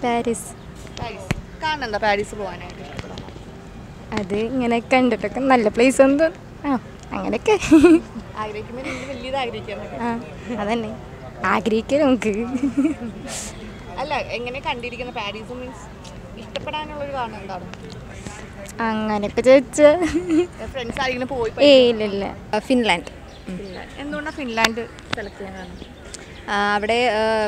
Paris Paris കാരണം എന്താ Paris പോകാനായിട്ട് ഇഷ്ടപ്പെടാൻ അത് ഇങ്ങനെ കണ്ടിട്ടൊക്കെ നല്ല പ്ലേസ് എന്തോ ആ അങ്ങനെയൊക്കെ ആഗ്രഹിക്കുമ്പോൾ നിങ്ങൾ വലിയത് ആഗ്രഹിക്കാന്നൊക്കെ ആ അതന്നെ ആഗ്രഹിക്കാം നമുക്ക് അല്ല എങ്ങനെ കണ്ടിരിക്കുന്ന പാരീസ് മീൻസ് ഇഷ്ടപ്പെടാനുള്ള ഒരു കാരണം എന്താണ് അങ്ങനെയൊക്കെ ചോദിച്ചാൽ ഫ്രണ്ട്സ് ആരെങ്കിലും പോയി ഏ ഇല്ല ഇല്ല ഫിൻലാൻഡ് ഫിൻലാൻഡ് എന്തുകൊണ്ടാണ് ഫിൻലാൻഡ് സെലക്ട് ചെയ്യാൻ കാരണം ആ, അവിടെ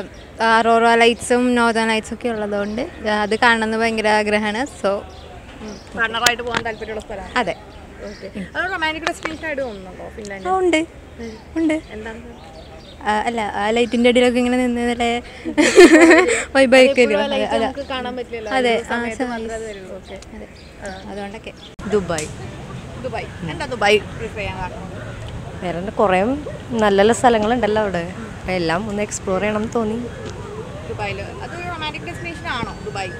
അറോറ ലൈറ്റ്സും നോർത്തേൺ ലൈറ്റ്സും ഒക്കെ ഉള്ളതുകൊണ്ട് അത് കാണണമെന്ന് ഭയങ്കര ആഗ്രഹമാണ് സോ പാർട്ണറായിട്ട് പോകാൻ താല്പര്യമുള്ള സ്ഥലമാണ് അതെ ഓക്കെ അത് റൊമാൻറ്റിക് ഡെസ്റ്റിനേഷൻ ആയിട്ട് തോന്നുന്നുണ്ടോ ആ, ഫിൻലാൻഡ് ഉണ്ട് ഉണ്ട് എന്താണ് ആ, അല്ല ആ ലൈറ്റിൻ്റെ അടിയിലൊക്കെ ഇങ്ങനെ നിന്ന് നല്ല വൈബായിക്കല്ലോ എപ്പോഴും ആ light അതെ നമുക്ക് കാണാൻ പറ്റില്ലല്ലോ അതെ ഒരു ആ സമയത്ത് സമയം. മാത്രമേ അത് വരുള്ളൂ. Okay. അതെ അതുകൊണ്ടൊക്കെ ദുബായ് ദുബായ് എന്താ ദുബായ് പ്രിഫർ ചെയ്യാൻ കാരണം വേറെ കുറേ നല്ല നല്ല സ്ഥലങ്ങളുണ്ടല്ലോ അവിടെ അപ്പോൾ എല്ലാം ഒന്ന് എക്സ്പ്ലോർ ചെയ്യണം എന്ന് തോന്നി ദുബായിൽ അത് റൊമാൻറ്റിക് ഡെസ്റ്റിനേഷൻ ആണോ ദുബായ്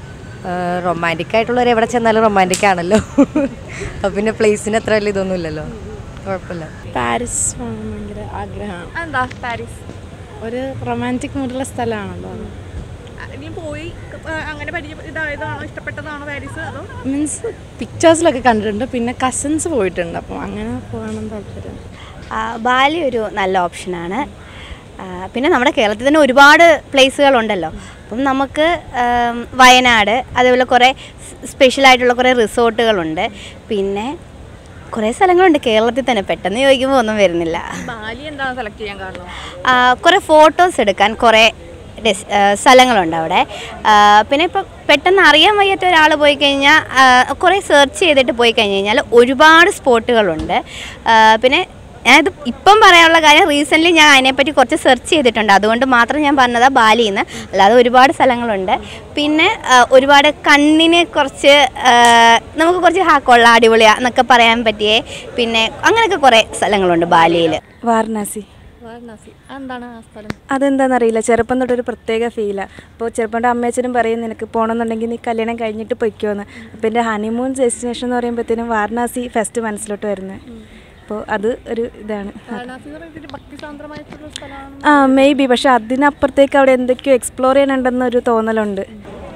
റൊമാൻറ്റിക് ആയിട്ടുള്ളവർ എവിടെ ചെന്നാലും റൊമാൻറ്റിക് ആണല്ലോ അപ്പോൾ പിന്നെ പ്ലേസിന് അത്ര വലിയ ഇതൊന്നും ഇല്ലല്ലോ കുഴപ്പമില്ല പാരീസ് പോകണം ഭയങ്കര ആഗ്രഹമാണ് എന്താ പാരീസ് ഒരു റൊമാൻറ്റിക് മൂഡുള്ള സ്ഥലമാണല്ലോ അത് ഇനി പോയി ആ, അങ്ങനെ പരിചയ ഇതായതാണോ ഇഷ്ടപ്പെട്ടതാണോ പാരീസ് അതോ മീൻസ് പിക്ചേഴ്സിലൊക്കെ കണ്ടിട്ടുണ്ട് പിന്നെ കസിൻസ് പോയിട്ടുണ്ട് അപ്പം അങ്ങനെ പോകണം താല്പര്യം ആ, ബാലി ഒരു നല്ല ഓപ്ഷനാണ് ആ, പിന്നെ നമ്മുടെ കേരളത്തിൽ തന്നെ ഒരുപാട് പ്ലേസുകളുണ്ടല്ലോ അപ്പം നമുക്ക് ആം, വയനാട് അതേപോലെ കുറേ സ്പെഷ്യൽ ആയിട്ടുള്ള കുറേ റിസോർട്ടുകളുണ്ട് പിന്നെ കുറേ സ്ഥലങ്ങളുണ്ട് കേരളത്തിൽ തന്നെ പെട്ടെന്ന് ചോദിക്കുമ്പോൾ ഒന്നും വരുന്നില്ല ബാലി എന്താണ് സെലക്ട് ചെയ്യാൻ കാരണം ആ, കുറേ ഫോട്ടോസ് എടുക്കാൻ കുറേ ഡെസ് ആ, സ്ഥലങ്ങളുണ്ട് അവിടെ ആ, പിന്നെ ഇപ്പം പെട്ടെന്ന് അറിയാൻ വയ്യാത്ത ഒരാൾ പോയി കഴിഞ്ഞാൽ കുറേ സെർച്ച് ചെയ്തിട്ട് പോയി കഴിഞ്ഞ് കഴിഞ്ഞാൽ ഒരുപാട് സ്പോട്ടുകളുണ്ട് ആ, പിന്നെ ഞാനിത് ഇപ്പം പറയാനുള്ള കാര്യം റീസെൻ്റ്ലി ഞാൻ അതിനെപ്പറ്റി കുറച്ച് സെർച്ച് ചെയ്തിട്ടുണ്ട് അതുകൊണ്ട് മാത്രം ഞാൻ പറഞ്ഞതാ ബാലിയിൽ നിന്ന് അല്ലാതെ ഒരുപാട് സ്ഥലങ്ങളുണ്ട് പിന്നെ ആ, ഒരുപാട് കണ്ണിന് കുറച്ച് ആ, നമുക്ക് കുറച്ച് ഹാ കൊള്ള അടിപൊളിയാ എന്നൊക്കെ പറയാൻ പറ്റിയേ പിന്നെ അങ്ങനെയൊക്കെ കുറേ സ്ഥലങ്ങളുണ്ട് ബാലിയിൽ വാരണാസി വാരണാസി എന്താണ് ആ സ്ഥലം അതെന്താണെന്നറിയില്ല ചെറുപ്പം തൊട്ടൊരു പ്രത്യേക ഫീലാണ് അപ്പോൾ ചെറുപ്പം തൊട്ട് അമ്മയച്ചനും പറയും നിനക്ക് പോകണമെന്നുണ്ടെങ്കിൽ നീ കല്യാണം കഴിഞ്ഞിട്ട് പൊയ്ക്കോന്ന് അപ്പോൾ എൻ്റെ ഹണിമൂൺ ഡെസ്റ്റിനേഷൻ എന്ന് പറയുമ്പോഴത്തേനും വാരണാസി ഫസ്റ്റ് മനസ്സിലോട്ട് വരുന്നത് അപ്പോൾ അത് ഒരു ഇതാണ് വാരണാസി എന്ന് പറയുന്നത് ഭക്തി സാന്ദ്രമായിട്ടുള്ള സ്ഥലമാണ് ആ മേ ബി പക്ഷെ അതിനപ്പുറത്തേക്ക് അവിടെ എന്തൊക്കെയോ എക്സ്പ്ലോർ ചെയ്യാനുണ്ടെന്നൊരു തോന്നലുണ്ട്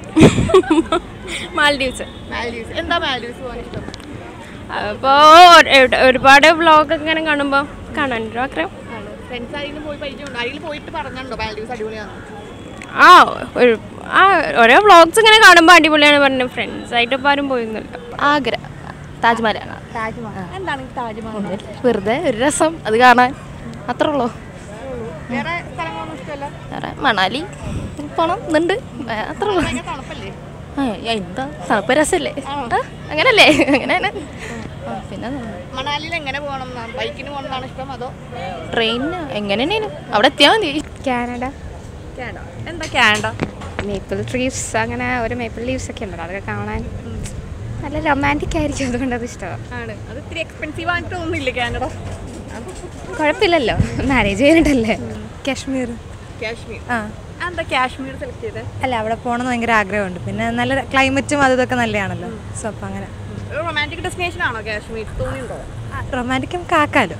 മാൽഡീവ്സ് മാൽഡീവ്സ് എന്താ മാൽഡീവ്സ് പോകാൻ ഇഷ്ടം അപ്പോൾ ഒരുപാട് വ്ളോഗ് ഇങ്ങനെ കാണുമ്പോൾ കാണാനൊരു ആഗ്രഹം ആണ് ഫ്രണ്ട്സ് ആരെങ്കിലും പോയി പരിചയമുണ്ടോ ആരെങ്കിലും പോയിട്ട് പറഞ്ഞുണ്ടോ മാൽഡീവ്സ് അടിപൊളിയാണ് ആ ഒരു ആ ഓരോ വ്ളോഗ്സ് ഇങ്ങനെ കാണുമ്പോൾ അടിപൊളിയാണ് പറഞ്ഞു ഫ്രണ്ട്സ് ആയിട്ട് ഇപ്പോൾ ആരും പോയിരുന്നില്ല ആഗ്ര താജ്മഹലാണ് താജ്മഹൽ എന്താണ് ഈ താജ്മഹൽ വെറുതെ ഒരു രസം അത് കാണാൻ അത്രേ ഉള്ളൂ വേറെ സ്ഥലങ്ങളൊന്നും ഇഷ്ടമല്ല വേറെ മണാലി പോണം എന്നുണ്ട് അത്രേ ഉള്ളൂ ഭയങ്കര തണുപ്പല്ലേ ആ, എന്താ തണുപ്പ് രസമല്ലേ ആ, അങ്ങനല്ലേ അങ്ങനെയാണ് ആ, പിന്നെ മണാലിയിൽ എങ്ങനെ പോകണം ബൈക്കിന് പോകണമെന്നാണ് ഇഷ്ടം അതോ ട്രെയിനിന് എങ്ങനെയാണ് അവിടെ എത്തിയാൽ മതി കാനഡ കാനഡ എന്താ കാനഡ മേപ്പിൾ ട്രീസ് അങ്ങനെ ഒരു മേപ്പിൾ ലീവ്സ് ഒക്കെ ഉണ്ടല്ലോ അതൊക്കെ കാണാൻ നല്ല റൊമാൻറ്റിക് ആയിരിക്കും അതുകൊണ്ട് അത് ഇഷ്ടമാണ് ആണ് അത് ഇത്തിരി എക്സ്പെൻസീവ് ആയിട്ട് തോന്നുന്നില്ല കാനഡ കുഴപ്പമില്ലല്ലോ മാരേജ് കഴിഞ്ഞിട്ടല്ലേ കാശ്മീർ കാശ്മീർ ആ എന്താ കാശ്മീർ സെലക്ട് ചെയ്തത് അല്ല അവിടെ പോകണമെന്ന് ഭയങ്കര ആഗ്രഹമുണ്ട് പിന്നെ നല്ല ക്ലൈമറ്റും അതും ഇതൊക്കെ നല്ലതാണല്ലോ സോ അപ്പം അങ്ങനെ ഒരു റൊമാൻറ്റിക് ഡെസ്റ്റിനേഷൻ ആണോ കാശ്മീർ തോന്നിയുണ്ടോ റൊമാൻറ്റിക്കും കാക്കാലോ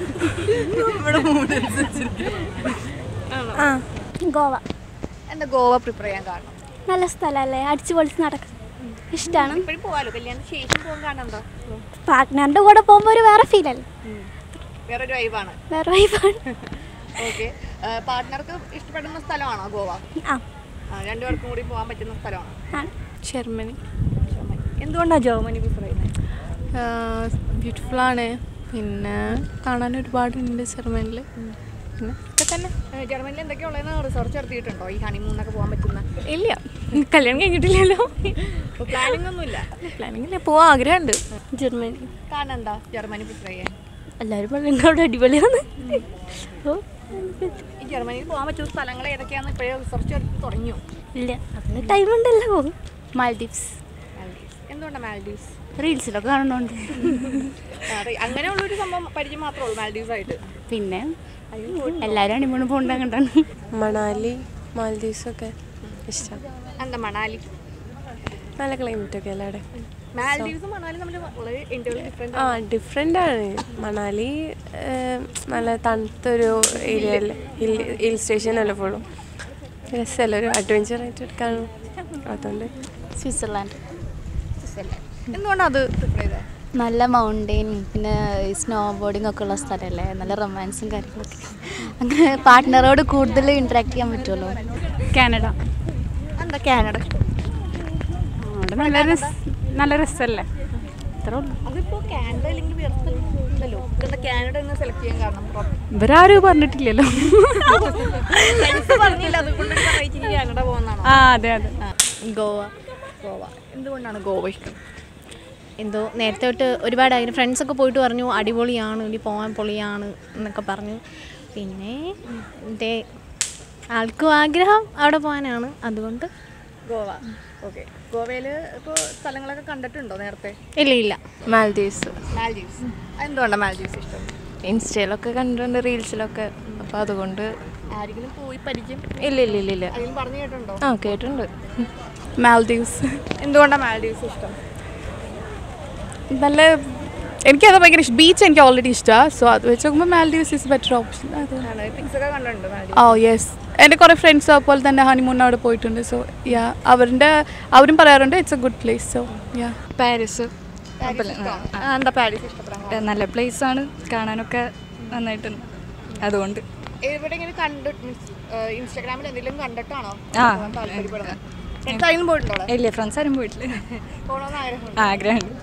ആ ഗോവ എന്താ ഗോവ പ്രിപ്പയർ ചെയ്യാൻ കാരണം നല്ല സ്ഥലമല്ലേ അടിച്ചു പൊളിച്ച് നടക്കും ഇഷ്ടമാണ് ഇപ്പോഴും പോകാലോ കല്യാണത്തിന് ശേഷം പോകാൻ കാരണം എന്താ പാർട്ട്ണറിൻ്റെ കൂടെ പോകുമ്പോൾ ഒരു വേറെ ഫീലല്ലേ വേറൊരു വൈബാണ് വേറെ വൈബാണ് ഓക്കെ പാർട്ട്ണർക്ക് ഇഷ്ടപ്പെടുന്ന സ്ഥലമാണോ ഗോവ ആ ആ, രണ്ടുപേർക്കും കൂടി പോകാൻ പറ്റുന്ന സ്ഥലമാണ് ആണ് ജർമ്മനി എന്തുകൊണ്ടാണ് ജർമ്മനി പ്രിഫർ ചെയ്യുന്നത് ബ്യൂട്ടിഫുൾ ആണ് പിന്നെ കാണാൻ ഒരുപാടുണ്ട് ജർമ്മനിൽ പിന്നെ ഒക്കെ തന്നെ ജർമ്മനിയിൽ എന്തൊക്കെയുള്ളതെന്ന് റിസർച്ച് നടത്തിയിട്ടുണ്ടോ ഈ ഹണിമൂന്നൊക്കെ പോകാൻ പറ്റുന്ന ഇല്ല കല്യാണം കഴിഞ്ഞിട്ടില്ലല്ലോ പ്ലാനിംഗ് ഒന്നുമില്ല പ്ലാനിങ്ങില്ല പോവാൻ ആഗ്രഹമുണ്ട് ജർമ്മനി കാരണം എന്താ ജർമ്മനി പ്രിഫർ ചെയ്യാൻ എല്ലാവരും പറയുന്നത് അവിടെ അടിപൊളിയാണ് ഓ ഈ ജർമ്മനിയിൽ പോകാൻ പറ്റുന്ന സ്ഥലങ്ങൾ ഏതൊക്കെയാണെന്ന് ഇപ്പോഴേ റിസർച്ച് നടത്തി തുടങ്ങിയോ ഇല്ല അതിന് ടൈം ഉണ്ടല്ലോ പോകും മാൽദീവ്സ് മാൽഡീവ്സ് എന്തുകൊണ്ടാണ് മാൽഡീവ്സ് റീൽസിലൊക്കെ കാണുന്നുണ്ട് അങ്ങനെയുള്ളൊരു സംഭവം പരിചയം മാത്രമേ ഉള്ളൂ മാൽഡീവ്സ് ആയിട്ട് പിന്നെ എല്ലാവരും അടിമൂണ് പോകണ്ട കണ്ടാണ് മണാലി മാൽദീവ്സ് ഒക്കെ ഇഷ്ടം എന്താ മണാലി നല്ല ക്ലൈമറ്റ് ഒക്കെ അല്ലേ അവിടെ മാൽഡീവ്സും മണാലി തമ്മിൽ വളരെ ഇന്റർവ്യൂ ഡിഫറെന്റ് ആ ഡിഫറെൻ്റ് ആണ് മണാലി ഏം, നല്ല തണുത്തൊരു ഏരിയ അല്ലേ ഹിൽ ഹിൽ സ്റ്റേഷൻ അല്ലേ ഫുള്ളും രസമല്ല ഒരു അഡ്വഞ്ചർ ആയിട്ട് എടുക്കാനും അതുകൊണ്ട് സ്വിറ്റ്സർലാൻഡ് എന്തുകൊണ്ടാണ് അത് പ്രിഫർ ചെയ്തത് നല്ല മൗണ്ടെയിൻ പിന്നെ സ്നോ ബോർഡിംഗ് ഒക്കെ ഉള്ള സ്ഥലമല്ലേ നല്ല റൊമാൻസും കാര്യങ്ങളൊക്കെ അങ്ങനെ പാർട്ട്ണറോട് കൂടുതൽ ഇൻട്രാക്ട് ചെയ്യാൻ പറ്റുമല്ലോ കാനഡ എന്താ കാനഡ അവിടെ നല്ല രസ നല്ല രസമല്ലേ അത്രേ ഉള്ളൂ അതിപ്പോ കാനഡ അല്ലെങ്കിൽ വേറെ സ്ഥലമൊന്നുമില്ലല്ലോ എന്താ കാനഡ എന്ന് സെലക്ട് ചെയ്യാൻ കാരണം ഇവരാരും പറഞ്ഞിട്ടില്ലല്ലോ ഫ്രണ്ട്സ് പറഞ്ഞില്ല അതുകൊണ്ട് പറയിച്ചിട്ട് കാനഡ പോകുന്നതാണോ ആ അതെ അതെ ഗോവ ഗോവ എന്തുകൊണ്ടാണ് ഗോവ ഇഷ്ടം എന്തോ നേരത്തെ തൊട്ട് ഒരുപാട് അതിന് ഫ്രണ്ട്സൊക്കെ പോയിട്ട് പറഞ്ഞു അടിപൊളിയാണ് ഇനി പോകാൻ പൊളിയാണ് എന്നൊക്കെ പറഞ്ഞു പിന്നെ എൻ്റെ ആൾക്കും ആഗ്രഹം അവിടെ പോകാനാണ് അതുകൊണ്ട് ഗോവ ഓക്കെ ഗോവയിൽ ഇപ്പോൾ സ്ഥലങ്ങളൊക്കെ കണ്ടിട്ടുണ്ടോ നേരത്തെ ഇല്ല ഇല്ല മാൽദീവ്സ് മാൽഡീവ്സ് എന്തുകൊണ്ടാണ് മാൽഡീവ്സ് ഇഷ്ടം ഇൻസ്റ്റയിലൊക്കെ കണ്ടിട്ടുണ്ട് റീൽസിലൊക്കെ അപ്പോൾ അതുകൊണ്ട് ആരെങ്കിലും പോയി പരിചയം ഇല്ല ഇല്ല ഇല്ല ഇല്ല ആരെങ്കിലും പറഞ്ഞു കേട്ടിട്ടുണ്ടോ ആ കേട്ടിട്ടുണ്ട് മാൽദീവ്സ് എന്തുകൊണ്ടാണ് മാൽഡീവ്സ് ഇഷ്ടം നല്ല എനിക്കത് ഭയങ്കര ഇഷ്ടം ബീച്ച് എനിക്ക് ഓൾറെഡി ഇഷ്ടമാണ് സോ അത് വെച്ച് നോക്കുമ്പോൾ മാൽഡീവ്സ് ഇസ് ബെറ്റർ ഓപ്ഷൻ അതെ ആണ് പിക്സ് ഒക്കെ കണ്ടിട്ടുണ്ട് മാൽഡീവ്സ് ഓ യെസ് എൻ്റെ കുറേ ഫ്രണ്ട്സ് അതുപോലെ തന്നെ ഹണിമൂൺ അവിടെ പോയിട്ടുണ്ട് സോ യാ അവരുടെ അവരും പറയാറുണ്ട് it's a good place so yeah Paris എന്താ പാരീസ് ഇഷ്ടപ്പെടാൻ നല്ല പ്ലേസ് ആണ് കാണാനൊക്കെ നന്നായിട്ടുണ്ട് അതുകൊണ്ട് എവിടെയെങ്കിലും കണ്ടിട്ട് മീൻസ് ഇൻസ്റ്റാഗ്രാമിൽ എന്തെങ്കിലും കണ്ടിട്ടാണോ ആ. പോകാൻ താല്പര്യപ്പെടുന്നത് ഫ്രണ്ട്സ് ആരെങ്കിലും പോയിട്ടുണ്ടോ അവിടെ? ഇല്ല ഫ്രണ്ട്സ് ആരും പോയിട്ടില്ല പോകണമെന്ന് ആഗ്രഹമുണ്ട് ആഗ്രഹമുണ്ട്